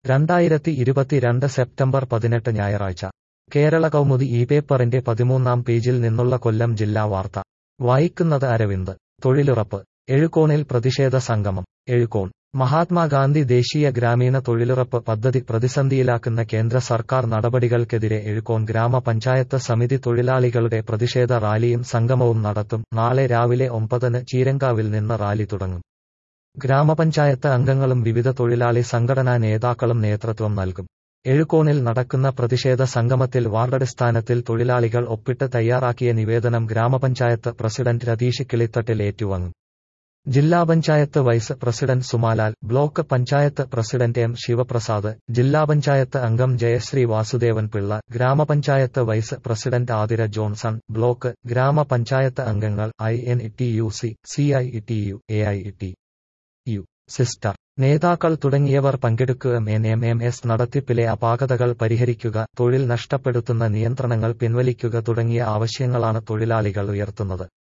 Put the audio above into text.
രണ്ടായിരത്തി ഇരുപത്തിരണ്ട് സെപ്റ്റംബർ പതിനെട്ട് ഞായറാഴ്ച കേരള കൗമുദി ഈ പേപ്പറിന്റെ പതിമൂന്നാം പേജിൽ നിന്നുള്ള കൊല്ലം ജില്ലാ വാർത്ത വായിക്കുന്നത് അരവിന്ദ് തൊഴിലുറപ്പ് എഴുകോണിൽ പ്രതിഷേധ സംഗമം എഴുകോൺ മഹാത്മാഗാന്ധി ദേശീയ ഗ്രാമീണ തൊഴിലുറപ്പ് പദ്ധതി പ്രതിസന്ധിയിലാക്കുന്ന കേന്ദ്ര സർക്കാർ നടപടികൾക്കെതിരെ എഴുകോൺ ഗ്രാമപഞ്ചായത്ത് സമിതി തൊഴിലാളികളുടെ പ്രതിഷേധ റാലിയും സംഗമവും നടത്തും നാളെ രാവിലെ ഒമ്പതിന് ചീരങ്കാവിൽ നിന്ന് റാലി തുടങ്ങും ഗ്രാമപഞ്ചായത്ത് അംഗങ്ങളും വിവിധ തൊഴിലാളി സംഘടനാ നേതാക്കളും നേതൃത്വം നൽകും എഴുകോണിൽ നടക്കുന്ന പ്രതിഷേധ സംഗമത്തിൽ വാർഡടിസ്ഥാനത്തിൽ തൊഴിലാളികൾ ഒപ്പിട്ട് തയ്യാറാക്കിയ നിവേദനം ഗ്രാമപഞ്ചായത്ത് പ്രസിഡന്റ് രതീഷ് കിളിത്തട്ടിൽ ഏറ്റുവാങ്ങും ജില്ലാ panchayat vice president Sumalal block panchayat president M Sivaprasad ജില്ലാ പഞ്ചായത്ത് അംഗം ജയശ്രീ വാസുദേവൻ പിള്ള ഗ്രാമപഞ്ചായത്ത് vice president Athira Johnson block ഗ്രാമപഞ്ചായത്ത് അംഗങ്ങൾ I N T U C C I T U A I T U sister നേതാക്കൾ തുടങ്ങിയവർ പങ്കെടുക്കുക എൻ എം എം എസ് നടത്തിപ്പിലെ അപാകതകൾ പരിഹരിക്കുക തൊഴിൽ നഷ്ടപ്പെടുത്തുന്ന നിയന്ത്രണങ്ങൾ പിൻവലിക്കുക തുടങ്ങിയ ആവശ്യങ്ങളാണ് തൊഴിലാളികൾ ഉയർത്തുന്നത്